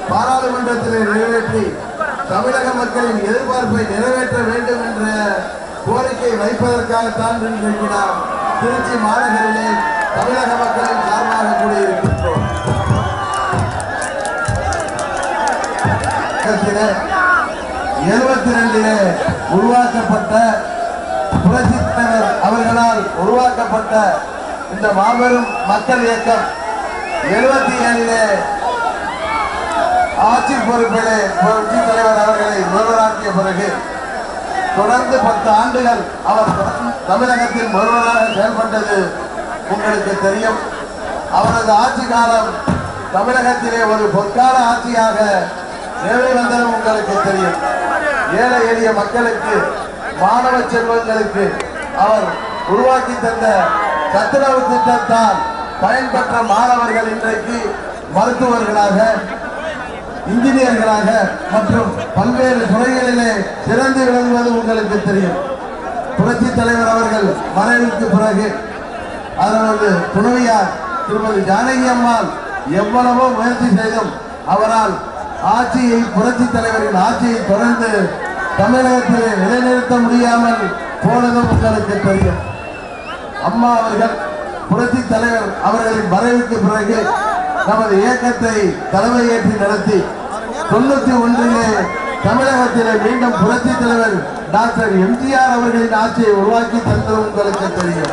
பாராளுமன்றத்திலே நிறைவேற்றி தமிழக மக்களின் எதிர்பார்ப்பை நிறைவேற்ற வேண்டும் என்ற கோரிக்கை வைப்பதற்காகத்தான் இன்றைக்கு நாம் திருச்சி மாநகரிலே தமிழக மக்களின் சார்பாக கூடியிருக்கின்றோம் எழுபத்தி ரெண்டிலே உருவாக்கப்பட்ட புரட்சி தலைவர் அவர்களால் உருவாக்கப்பட்ட இந்த மாபெரும் மக்கள் இயக்கம் எழுபத்தி ஏழிலே ஆட்சி பொறுப்பிலே புரட்சி தலைவர் அவர்களை முதல்வராக்கிய பிறகு தொடர்ந்து பத்து ஆண்டுகள் அவர் தமிழகத்தில் முதல்வராக செயல்பட்டது உங்களுக்கு தெரியும் அவரது ஆட்சி காலம் தமிழகத்திலே ஒரு பொற்கால ஆட்சியாக நிலவி வந்ததும் உங்களுக்கு தெரியும் ஏழை எளிய மக்களுக்கு மாணவ செல்வங்களுக்கு அவர் உருவாக்கி தந்த சத்துணவு திட்டத்தால் பயன்பெற்ற மாணவர்கள் இன்றைக்கு மருத்துவர்களாக இன்ஜினியர்களாக மற்றும் பல்வேறு துறைகளிலே சிறந்து விளங்குவது உங்களுக்கு தெரியும் புரட்சி தலைவர் அவர்கள் மறைவுக்கு பிறகு அதனது துணைவியார் திருமதி ஜானகி அம்மாள் எவ்வளவோ முயற்சி செய்தும் அவரால் ஆட்சியை புரட்சி தலைவரின் ஆட்சியை தொடர்ந்து தமிழகத்திலே நிலைநிறுத்த முடியாமல் போனதும் உங்களுக்கு தெரியும் அம்மா அவர்கள் புரட்சி தலைவர் அவர்களின் மறைவுக்கு பிறகு நமது இயக்கத்தை தலைமையேற்றி நடத்தி தொண்ணூத்தி ஒன்றிலே தமிழகத்திலே மீண்டும் புரட்சி தலைவர் டாக்டர் எம்ஜிஆர் அவர்களின் ஆட்சியை உருவாக்கி தந்தது உங்களுக்கு தெரியும்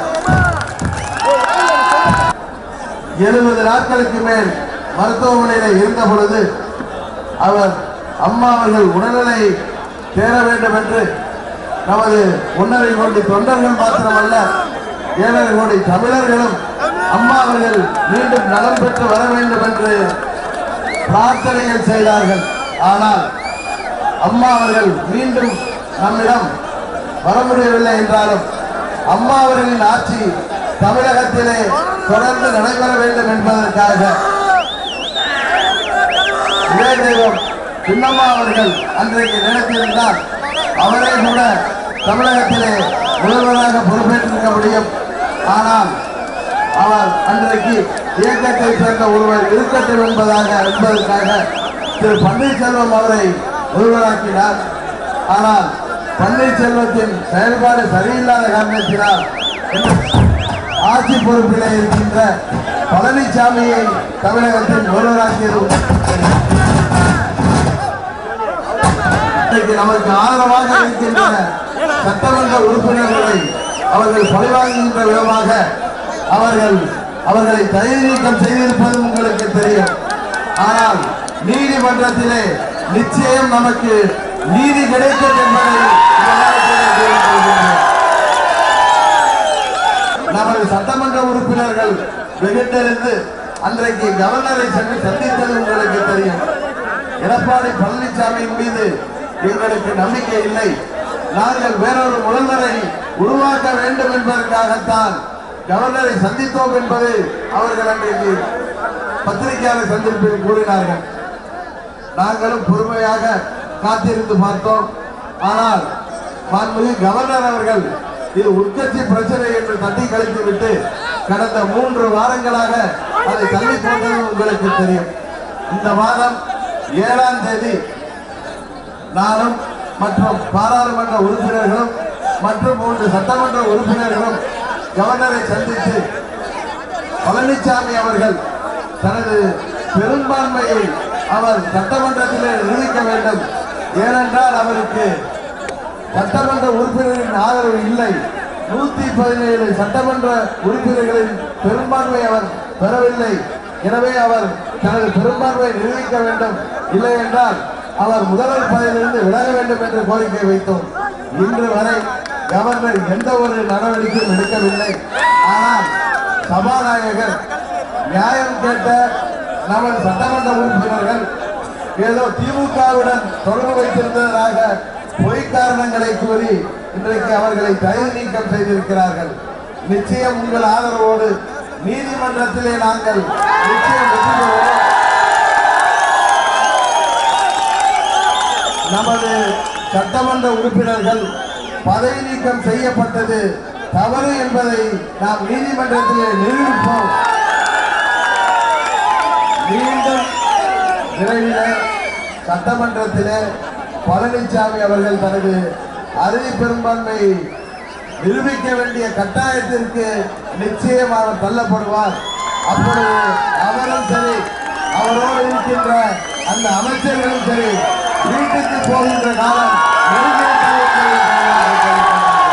எழுபது நாட்களுக்கு மேல் மருத்துவமனையில் இருந்த பொழுது அவர் அம்மா அவர்கள் உடல்நிலை தேர வேண்டும் என்று நமது ஒன்றரை கோடி தொண்டர்கள் மாத்திரமல்ல ஏழரை கோடி தமிழர்களும் அம்மா அவர்கள் மீண்டும் நலம் பெற்று வர வேண்டும் என்று பிரார்த்தனைகள் செய்தார்கள் ஆனால் அம்மா அவர்கள் மீண்டும் நம்மிடம் வர முடியவில்லை என்றாலும் அம்மா அவர்களின் ஆட்சி தமிழகத்திலே தொடர்ந்து நடைபெற வேண்டும் என்பதற்காக இதே தெய்வம் சின்னம்மா அவர்கள் அன்றைக்கு நினைத்திருந்தால் அவரே கூட தமிழகத்திலே முதல்வராக பொறுப்பேற்றிருக்க முடியும் ஆனால் அவர் அன்றைக்கு இயக்கத்தை சேர்ந்த ஒருவர் இருக்கட்டும் என்பதாக என்பதற்காக திரு பன்னீர்செல்வம் அவரை முதல்வராக்கினார் ஆனால் பன்னீர்செல்வத்தின் செயல்பாடு சரியில்லாத காரணத்தினால் ஆட்சி பொறுப்பிலே இருக்கின்ற பழனிசாமியை தமிழகத்தில் முதல்வராக்கியது இன்றைக்கு நமக்கு ஆதரவாக இருக்கின்ற சட்டமன்ற உறுப்பினர்களை அவர்கள் பழிவாங்குகின்ற விதமாக அவர்கள் அவர்களை தகுதி நீக்கம் செய்திருப்பது உங்களுக்கு தெரியும் ஆனால் நீதிமன்றத்திலே நிச்சயம் நமக்கு நீதி கிடைக்கும் என்பதை இந்த நேரத்திலே தெரிவித்துக் கொள்கிறேன். நமது சட்டமன்ற உறுப்பினர்கள் வெகுண்டெழுந்து அன்றைக்கு கவர்னரை சென்று சந்தித்தது உங்களுக்கு தெரியும் எடப்பாடி பழனிசாமியின் மீது எங்களுக்கு நம்பிக்கை இல்லை நாங்கள் வேறொரு முதல்வரை உருவாக்க வேண்டும் என்பதற்காகத்தான் கவர்னரை சந்தித்தோம் என்பது அவர்கள் அன்றைக்கு பத்திரிகையாளர் சந்திப்பில் கூறினார்கள் நாங்களும் பொறுமையாக காத்திருந்து பார்த்தோம் ஆனால் மாண்புமிகு கவர்னர் அவர்கள் இது உட்கட்சி பிரச்சனை என்று தட்டி கழித்து விட்டு கடந்த மூன்று வாரங்களாக அதை தள்ளி போட்டது உங்களுக்கு தெரியும் இந்த மாதம் ஏழாம் தேதி நானும் மற்றும் பாராளுமன்ற உறுப்பினர்களும் மற்றும் மூன்று சட்டமன்ற உறுப்பினர்களும் கவர்னரை சந்தித்து பழனிசாமி அவர்கள் தனது பெரும்பான்மையை அவர் சட்டமன்றத்திலே நிரூபிக்க வேண்டும் ஏனென்றால் அவருக்கு சட்டமன்ற உறுப்பினரின் ஆதரவு இல்லை நூத்தி பதினேழு சட்டமன்ற உறுப்பினர்களின் பெரும்பான்மை அவர் பெறவில்லை எனவே அவர் தனது பெரும்பான்மையை நிரூபிக்க வேண்டும் இல்லை என்றால் அவர் முதல்வர் பதவியிலிருந்து விலக வேண்டும் என்று கோரிக்கை வைத்தோம் இன்று வரை கவர்னர் எந்த ஒரு நடவடிக்கையும் எடுக்கவில்லை ஆனால் சபாநாயகர் நியாயம் கேட்ட நமது சட்டமன்ற உறுப்பினர்கள் ஏதோ திமுகவுடன் தொடர்பு வைத்திருந்ததாக பொய் காரணங்களை கூறி இன்றைக்கு அவர்களை தகுதி நீக்கம் செய்திருக்கிறார்கள் நிச்சயம் உங்கள் ஆதரவோடு நீதிமன்றத்திலே நாங்கள் நிச்சயம் வெற்றி பெறுவோம் நமது சட்டமன்ற உறுப்பினர்கள் பதவி நீக்கம் செய்யப்பட்டது தவறு என்பதை நாம் நீதிமன்றத்திலே நிரூபிப்போம் மீண்டும் விரைவிலே சட்டமன்றத்திலே பழனிசாமி அவர்கள் தனது அறுதி பெரும்பான்மை நிரூபிக்க வேண்டிய கட்டாயத்திற்கு நிச்சயம் அவர் தள்ளப்படுவார் அப்பொழுது அவரும் சரி அவரோடு இருக்கின்ற அந்த அமைச்சர்களும் சரி வீட்டுக்கு போகின்ற காலம் நெருங்கிவிட்டது என்பதை நான் தெரிவிக்கிறேன்.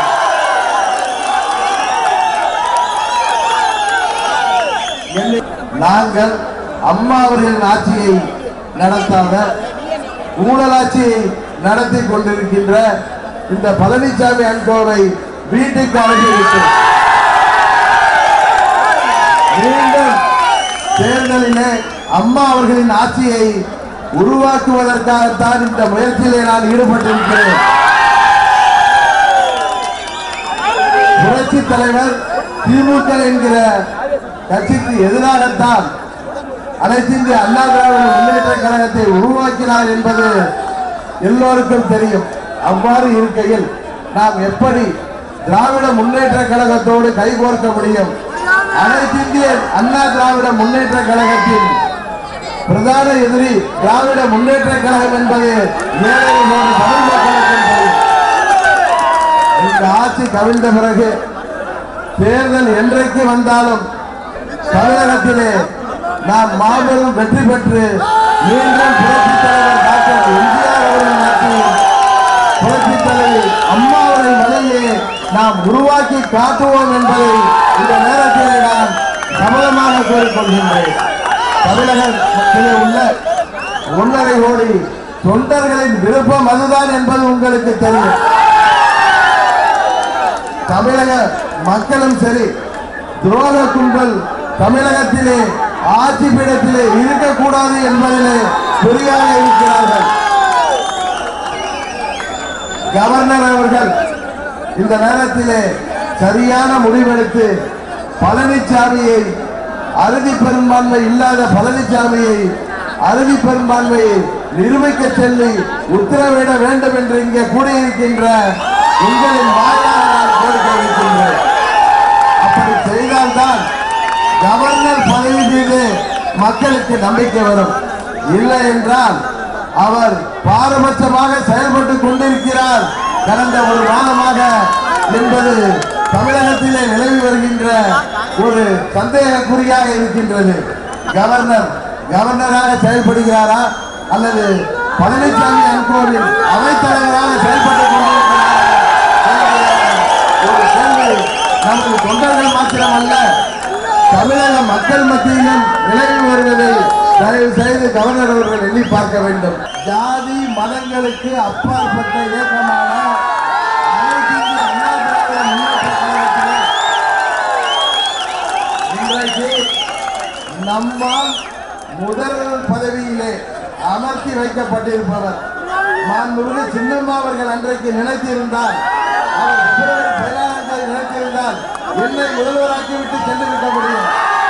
என்னை- நாங்கள் அம்மா அவர்களின் ஆட்சியை நடத்தாத ஊழலாட்சியை நடத்தி கொண்டிருக்கின்ற இந்த பழனிசாமி அன்கோவை வீட்டுக்கு அனுப்பிவிட்டோம் மீண்டும் தேர்தலிலே அம்மா அவர்களின் ஆட்சியை உருவாக்குவதற்காகத்தான் இந்த முயற்சியிலே நான் ஈடுபட்டிருக்கிறேன் புரட்சி தலைவர் திமுக என்கிற கட்சிக்கு எதிராகத்தான் அனைத்து இந்திய அண்ணா திராவிட முன்னேற்ற கழகத்தை உருவாக்கினார் என்பது எல்லோருக்கும் தெரியும் அவ்வாறு இருக்கையில் நாம் எப்படி திராவிட முன்னேற்ற கழகத்தோடு கைகோர்க்க முடியும் அனைத்து இந்திய அண்ணா திராவிட முன்னேற்ற கழகத்தின் பிரதான எதிரி திராவிட முன்னேற்ற கழகம் என்பது ஏழைகளோடு தமிழ் மக்களுக்கும் தெரியும் இந்த ஆட்சி கவிழ்ந்த பிறகு தேர்தல் என்றைக்கு வந்தாலும் தமிழகத்திலே நாம் மாபெரும் வெற்றி பெற்று மீண்டும் புரட்சித் தலைவர் டாக்டர் எம்ஜிஆர் அவர்களின் ஆட்சியில் புரட்சித் தலைவர் அம்மா அவர்களின் மனைவியை நாம் உருவாக்கி காட்டுவோம் என்பதை இந்த நேரத்திலே நான் சபதமாக கூறிக்கொள்கின்றேன் தமிழகத்திலே உள்ள ஒன்றரை கோடி தொண்டர்களின் விருப்பம் அதுதான் என்பது உங்களுக்கு தெரியும் தமிழக மக்களும் சரி துரோக கும்பல் தமிழகத்திலே ஆட்சி பீடத்திலே இருக்கக்கூடாது என்பதிலே குறியாக இருக்கிறார்கள் கவர்னர் அவர்கள் இந்த நேரத்திலே சரியான முடிவெடுத்து பழனிசாமியை அறுதி பெரும்பான்மை இல்லாத பழனிசாமியை அறுதி பெரும்பான்மையை நிரூபிக்க சொல்லி உத்தரவிட வேண்டும் என்று இங்கே கூடியிருக்கின்ற உங்களின் வாயிலாக நான் கோரிக்கை வைக்கின்றேன் அப்படி செய்தால்தான் கவர்னர் பதவி மீது மக்களுக்கு நம்பிக்கை வரும் இல்லை என்றால் அவர் பாரபட்சமாக செயல்பட்டுக் கொண்டிருக்கிறார் கடந்த ஒரு மாதமாக என்பது தமிழகத்திலே நிலவி வருகின்ற ஒரு சந்தேகக்குறியாக இருக்கின்றது கவர்னர் கவர்னராக செயல்படுகிறாரா அல்லது பழனிசாமி அன்கோவில் அவைத்தலைவராக செயல்பட்டுக் கொண்டிருக்கிறாரா என்கிற ஒரு கேள்வி நமது தொண்டர்கள் மாத்திரமல்ல தமிழக மக்கள் மத்தியிலும் நிலவி வருவதை தயவு செய்து கவர்னர் அவர்கள் எண்ணி பார்க்க வேண்டும் ஜாதி மதங்களுக்கு அப்பாற்பட்ட இயக்கமான அனைத்து இந்திய அண்ணா திராவிட முன்னேற்ற கழகத்திலே இன்றைக்கு நம்மால் முதல் பதவியிலே அமர்த்தி வைக்கப்பட்டிருப்பவர் மாண்புமிகு சின்னம்மா அவர்கள் அன்றைக்கு நினைத்திருந்தால் அவர் பிப்ரவரி பதினாறாம் தேதி நினைத்திருந்தால் என்னை முதல்வராக்கிவிட்டு சென்றிருக்க முடியும்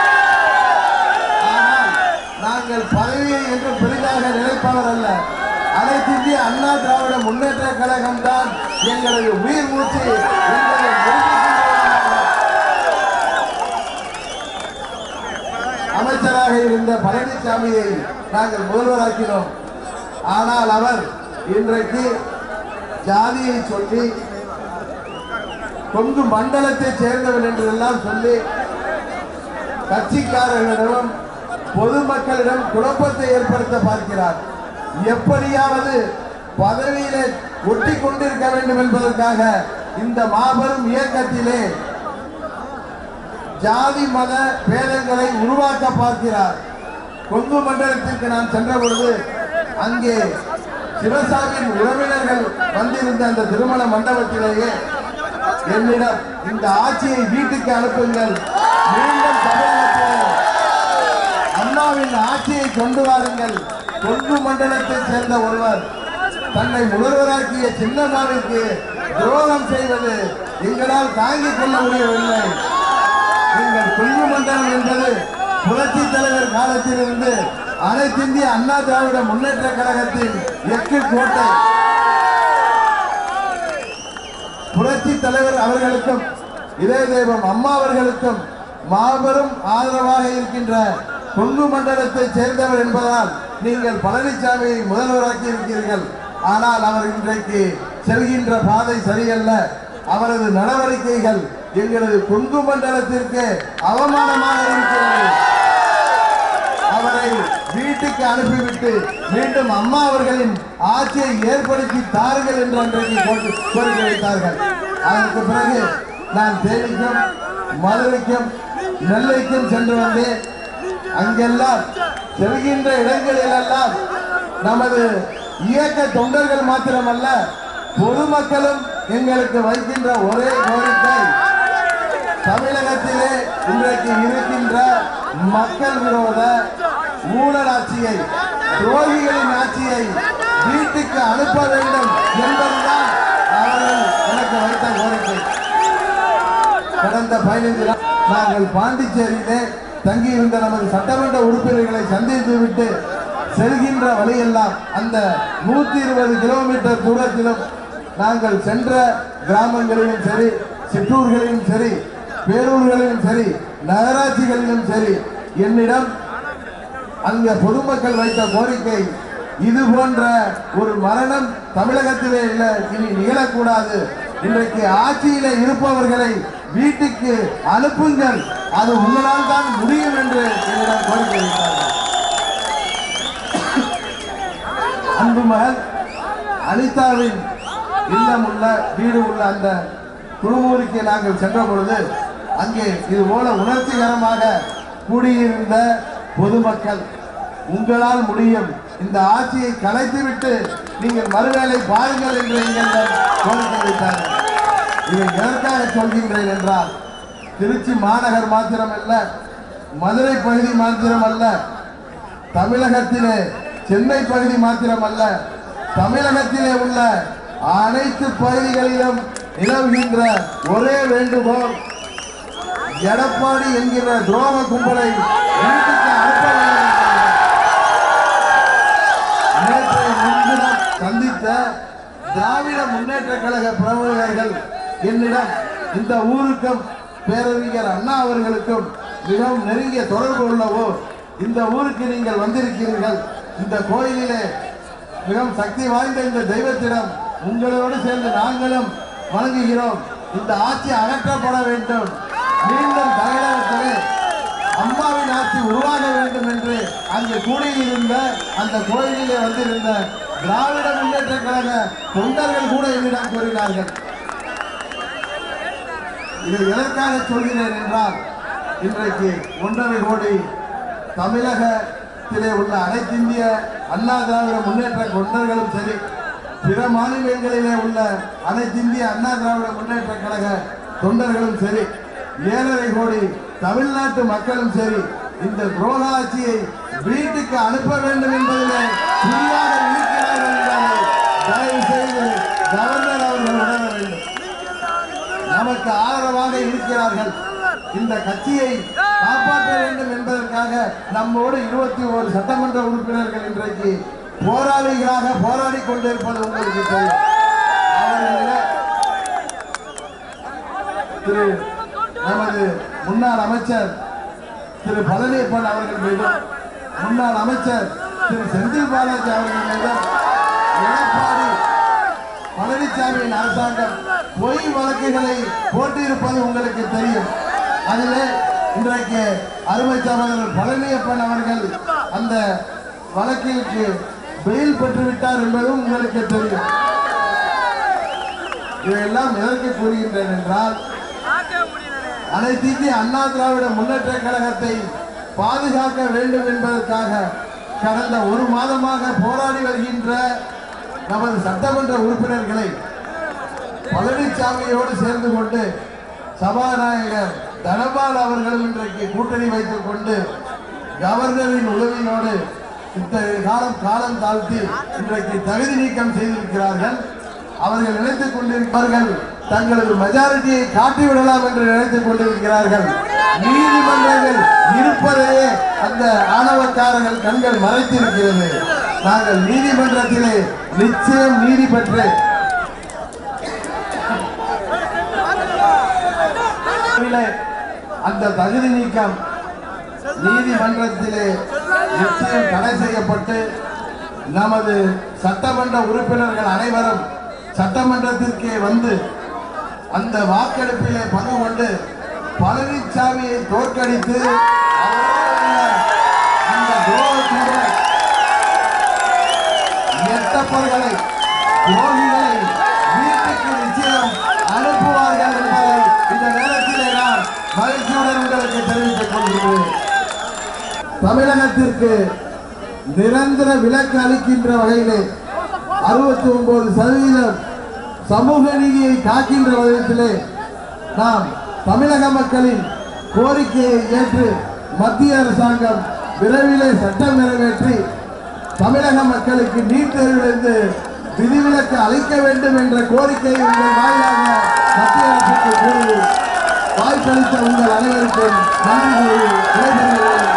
ஆனால் நாங்கள் பதவியை என்று பெரிதாக நினைப்பவர் அல்ல அனைத்து இந்திய அண்ணா திராவிட முன்னேற்ற கழகம் தான் எங்களது உயிர் மூச்சு என்பதை நிரூபிக்கின்றவர்களாக அமைச்சராக இருந்த பழனிசாமியை நாங்கள் முதல்வராக்கினோம் ஆனால் அவர் இன்றைக்கு ஜாதியை சொல்லி கொங்கு மண்டலத்தை சேர்ந்தவன் என்று எல்லாம் சொல்லி கட்சிக்காரர்களிடம் பொதுமக்களிடம் குழப்பத்தை ஏற்படுத்த பார்க்கிறார் எப்படியாவது பதவியிலே ஒட்டி கொண்டிருக்க வேண்டும் என்பதற்காக இந்த மாபெரும் இயக்கத்திலே ஜாதி மத பேதங்களை உருவாக்க பார்க்கிறார் கொங்கு மண்டலத்திற்கு நான் சென்ற பொழுது அங்கே சிவசாமியின் உறவினர்கள் வந்திருந்த அந்த திருமண மண்டபத்திலேயே என்னிடம் இந்த ஆட்சியை வீட்டுக்கு அனுப்புங்கள் மீண்டும் தமிழகத்தில் அண்ணாவின் ஆட்சியை கொண்டு வாருங்கள் கொங்கு மண்டலத்தை சேர்ந்த ஒருவர் தன்னை முதல்வராக்கிய சின்னம்மாவிற்கு துரோகம் செய்வது எங்களால் தாங்கிக் கொள்ள முடியவில்லை எங்கள் கொங்கு மண்டலம் என்பது புரட்சி தலைவர் காலத்திலிருந்து அனைத்து இந்திய அண்ணா திராவிட முன்னேற்ற கழகத்தின் எட்டு கோட்டை புரட்சி தலைவர் அவர்களுக்கும் இதய தெய்வம் அம்மா அவர்களுக்கும் மாபெரும் ஆதரவாக இருக்கின்ற கொங்கு மண்டலத்தை சேர்ந்தவர் என்பதால் நீங்கள் பழனிசாமியை முதல்வராக்கி இருக்கிறீர்கள் ஆனால் அவர் இன்றைக்கு செல்கின்ற பாதை சரியல்ல அவரது நடவடிக்கைகள் எங்களது கொங்கு மண்டலத்திற்கு அவமானமாக இருக்கிறது அவரை வீட்டுக்கு அனுப்பிவிட்டு மீண்டும் அம்மா அவர்களின் ஆட்சியை ஏற்படுத்தி தாருங்கள் என்று அன்றைக்கு கோரி- கோரிக்கை வைத்தார்கள் அதற்கு பிறகு நான் தேனிக்கும் மதுரைக்கும் நெல்லைக்கும் சென்று வந்தேன் அங்கெல்லாம் செல்கின்ற இடங்களிலெல்லாம் நமது இயக்க தொண்டர்கள் மாத்திரமல்ல பொதுமக்களும் எங்களுக்கு வைக்கின்ற ஒரே கோரிக்கை தமிழகத்திலே இன்றைக்கு இருக்கின்ற மக்கள் விரோத ஊழல் ஆட்சியை துரோகிகளின் ஆட்சியை வீட்டுக்கு அனுப்ப வேண்டும் என்பதுதான் அவர்கள் எனக்கு வைத்த கோரிக்கை கடந்த பதினைந்து நாள் நாங்கள் பாண்டிச்சேரியிலே தங்கியிருந்த நமது சட்டமன்ற உறுப்பினர்களை சந்தித்து விட்டு செல்கின்ற வழியெல்லாம் அந்த நூத்தி இருபது கிலோமீட்டர் தூரத்திலும் நாங்கள் சென்ற கிராமங்களிலும் சரி சிற்றூர்களிலும் சரி பேரூர்களிலும் சரி நகராட்சிகளிலும் சரி என்னிடம் அங்க பொதுமக்கள் வைத்த கோரிக்கை இது போன்ற ஒரு மரணம் தமிழகத்திலே இல்லை இனி நிகழக்கூடாது இன்றைக்கு ஆட்சியிலே இருப்பவர்களை வீட்டுக்கு அனுப்புங்கள் அது உங்களால் தான் முடியும் என்று என்னிடம் கோரிக்கை வைத்தார்கள் அன்பு மகள் அனிதாவின் இல்லம் உள்ள வீடு உள்ள அந்த குழுமூருக்கு நாங்கள் சென்ற பொழுது அங்கே இது போல உணர்ச்சிகரமாக கூடியிருந்த பொதுமக்கள் உங்களால் முடியும் இந்த ஆட்சியை கலைத்துவிட்டு நீங்கள் மறுவேளை பாருங்கள் என்று எங்களிடம் கோரிக்கை வைத்தார்கள் இதை எதற்காக சொல்கின்றேன் என்றால் திருச்சி மாநகர் மாத்திரமல்ல மதுரை பகுதி மாத்திரமல்ல தமிழகத்திலே சென்னை பகுதி மாத்திரமல்ல தமிழகத்திலே உள்ள அனைத்து பகுதிகளிலும் நிலவுகின்ற ஒரே வேண்டுகோள் எடப்பாடி என்கிற துரோக கும்பலை வீட்டுக்கு அனுப்ப வேண்டும் என்பதுதான். நேற்றைய முன்தினம் சந்தித்த திராவிட முன்னேற்ற கழக பிரமுகர்கள் என்னிடம் இந்த ஊருக்கும் பேரறிஞர் அண்ணா அவர்களுக்கும் மிகவும் நெருங்கிய தொடர்பு உள்ளவோ இந்த ஊருக்கு நீங்கள் வந்திருக்கிறீர்கள் இந்த கோயிலிலே மிகவும் சக்தி வாய்ந்த இந்த தெய்வத்திடம் உங்களோடு சேர்ந்து நாங்களும் வணங்குகிறோம் இந்த ஆட்சி அகற்றப்பட வேண்டும் மீண்டும் தமிழகத்திலே அம்மாவின் ஆட்சி உருவாக வேண்டும் என்று அங்கு கூடியிருந்த அந்த கோயிலிலே வந்திருந்த திராவிட முன்னேற்ற கழக தொண்டர்கள் கூட என்னிடம் கூறினார்கள் இதை எதற்காக சொல்கிறேன் என்றால் இன்றைக்கு ஒன்றரை கோடி தமிழகத்திலே உள்ள அனைத்திந்திய அண்ணா திராவிட முன்னேற்ற தொண்டர்களும் சரி பிற மாநிலங்களிலே உள்ள அனைத்திந்திய அண்ணா திராவிட முன்னேற்ற கழக தொண்டர்களும் சரி ஏழரை கோடி தமிழ்நாட்டு மக்களும் சரி இந்த துரோக ஆட்சியை வீட்டுக்கு அனுப்ப வேண்டும் என்பதிலே குறியாக இருக்கிறார்கள் என்பதை தயவு செய்து கவர்னர் அவர்கள் உணர வேண்டும் நமக்கு ஆதரவாக இருக்கிறார்கள் இந்த கட்சியை காப்பாற்ற வேண்டும் என்பதற்காக நம்மோடு இருபத்தி ஒரு சட்டமன்ற உறுப்பினர்கள் இன்றைக்கு போராளிகளாக போராடி கொண்டிருப்பது உங்களுக்கு தெரியும் அவர்களிலே திரு நமது முன்னாள் அமைச்சர் திரு பழனியப்பன் அவர்கள் மீதும் முன்னாள் அமைச்சர் திரு செந்தில் பாலாஜி அவர்கள் மீதும் எடப்பாடி பழனிசாமியின் அரசாங்கம் பொய் வழக்குகளை போட்டியிருப்பது உங்களுக்கு தெரியும் அதிலே இன்றைக்கு அருமை சகோதரர் பழனியப்பன் அவர்கள் அந்த வழக்கிற்கு பெயில் பெற்றுவிட்டார் என்பதும் உங்களுக்கு தெரியும் இதையெல்லாம் எதற்கு கூறுகின்றேன் என்றால் அனைத்து இந்திய அண்ணா திராவிட முன்னேற்ற கழகத்தை பாதுகாக்க வேண்டும் என்பதற்காக கடந்த ஒரு மாதமாக போராடி வருகின்ற நமது சட்டமன்ற உறுப்பினர்களை பழனிசாமியோடு சேர்ந்து கொண்டு சபாநாயகர் தனபால் அவர்களும் இன்றைக்கு கூட்டணி வைத்துக் கொண்டு கவர்னரின் உதவியோடு இத்தகைய காலம் காலம் தாழ்த்தி இன்றைக்கு தகுதி நீக்கம் செய்திருக்கிறார்கள் அவர்கள் நினைத்துக் கொண்டிருப்பார்கள் தங்களது மெஜாரிட்டியை காட்டிவிடலாம் என்று நினைத்துக் கொண்டிருக்கிறார்கள் நீதிமன்றங்கள் இருப்பதையே அந்த ஆணவக்காரர்கள் கண்கள் மறைத்திருக்கிறது நாங்கள் நீதிமன்றத்திலே நிச்சயம் நீதி பெற்று அந்த தகுதி நீக்கம் நீதிமன்றத்திலே நிச்சயம் தடை செய்யப்பட்டு நமது சட்டமன்ற உறுப்பினர்கள் அனைவரும் சட்டமன்றத்திற்கே வந்து அந்த வாக்கெடுப்பிலே பங்கு கொண்டு பழனிசாமியை தோற்கடித்து அவருடைய அந்த துரோகத்துடன் எட்டப்பர்களை துரோகிகளை வீட்டுக்கு நிச்சயம் அனுப்புவார்கள் என்பதை இந்த நேரத்திலே நான் மகிழ்ச்சியுடன் உங்களுக்கு தெரிவித்துக் கொள்கிறேன் தமிழகத்திற்கு நிரந்தர விலக்கு அளிக்கின்ற வகையிலே அறுபத்தி ஒன்பது சதவீதம் சமூக நீதியை காக்கின்ற விதத்திலே நாம் தமிழக மக்களின் கோரிக்கையை ஏற்று மத்திய அரசாங்கம் விரைவிலே சட்டம் நிறைவேற்றி தமிழக மக்களுக்கு நீட் தேர்விலிருந்து விதிவிலக்கு அளிக்க வேண்டும் என்ற கோரிக்கையை உங்கள் வாயிலாக மத்திய அரசுக்கு கூறி வாய்ப்பளித்த உங்கள் அனைவருக்கும் நன்றி கூறி விடைபெறுகிறேன்